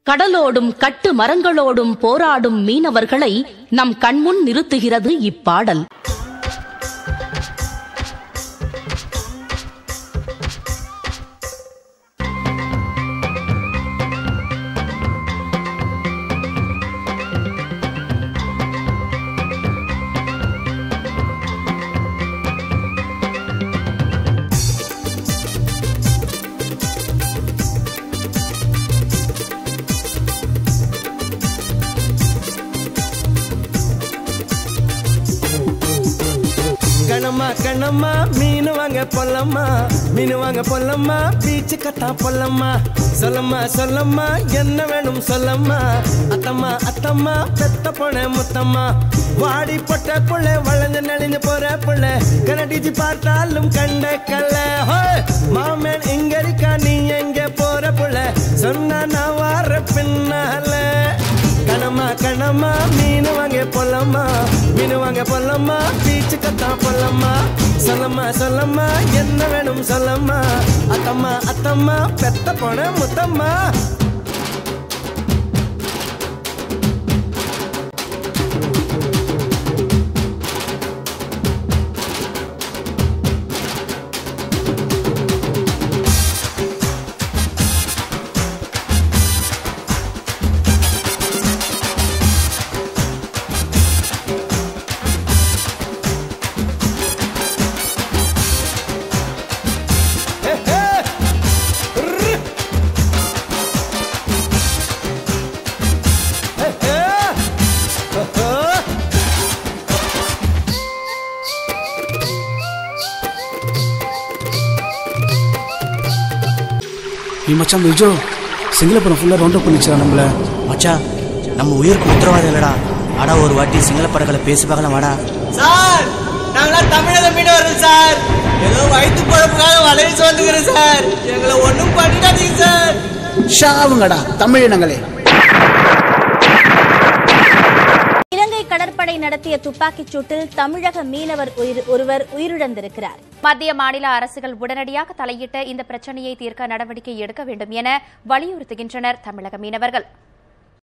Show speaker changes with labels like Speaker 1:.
Speaker 1: கடலோடும் கட்டு மரங்களோடும் போராடும் மீனவர்களை நம் கண்முன் நிறுத்துகிறது இப்பாடல்
Speaker 2: கணமா கணமா மீன் வாங்க பொல்லம்மா மீன் வாங்க பொல்லம்மா பீச்சு கட்டா பொல்லம்மா சொல்லம்மா சொல்லம்மா என்ன வேணும் சொல்லம்மா அத்தம்மா அத்தம்மா பெத்த பொண்ண முத்தம்மா வாடி பொட்ட புள்ள வளைஞ்சு நெளிஞ்சு போற புள்ள கனடிச்சு பார்த்தாலும் கண்ட கல்ல ஹோய்! மாமன் இங்க இருக்கா நீ எங்க போற புள்ள சொன்னா நான் வார பின்னால கணமா கணமா மீன் வாங்க பொல்லம்மா மீன் வாங்க பொல்லம்மா பீச்சு கத்தா பொல்லம்மா சொல்லம்மா சொல்லம்மா என்ன வேணும் சொல்லம்மா அத்தம்மா அத்தம்மா பெத்த போன முத்தம்மா ஹே, ஹே. ரு. ஹே, ஹே. ஓஹோ.
Speaker 3: நீ மச்சான் விஜோ சிங்களப்படம் ஃபுல்லாக ரவுண்ட் அப் பண்ணிச்சா நம்மள
Speaker 4: மச்சான் நம்ம உயிருக்கு உத்தரவாதம் இல்லடா ஆனா ஒரு வாட்டி சிங்கள படங்களை பேசி பார்க்கலாம் வாடா
Speaker 5: சார் நாங்களாம் தமிழக மீனவர்கள் சார் ஏதோ வயிற்று குழப்புக்காக வளைய சொல்லுகிறேன் சார் எங்களை ஒன்றும் பண்ணிடாதீங்க சார்
Speaker 3: ஷாவுங்கடா தமிழினங்களே
Speaker 6: இலங்கை கடற்படை நடத்திய துப்பாக்கிச் சூட்டில் தமிழக மீனவர் உயிர் ஒருவர் உயிரிழந்திருக்கிறார்
Speaker 7: மத்திய மாநில அரசுகள் உடனடியாக தலையிட்டு இந்த பிரச்சனையை தீர்க்க நடவடிக்கை எடுக்க வேண்டும் என வலியுறுத்துகின்றனர் தமிழக மீனவர்கள்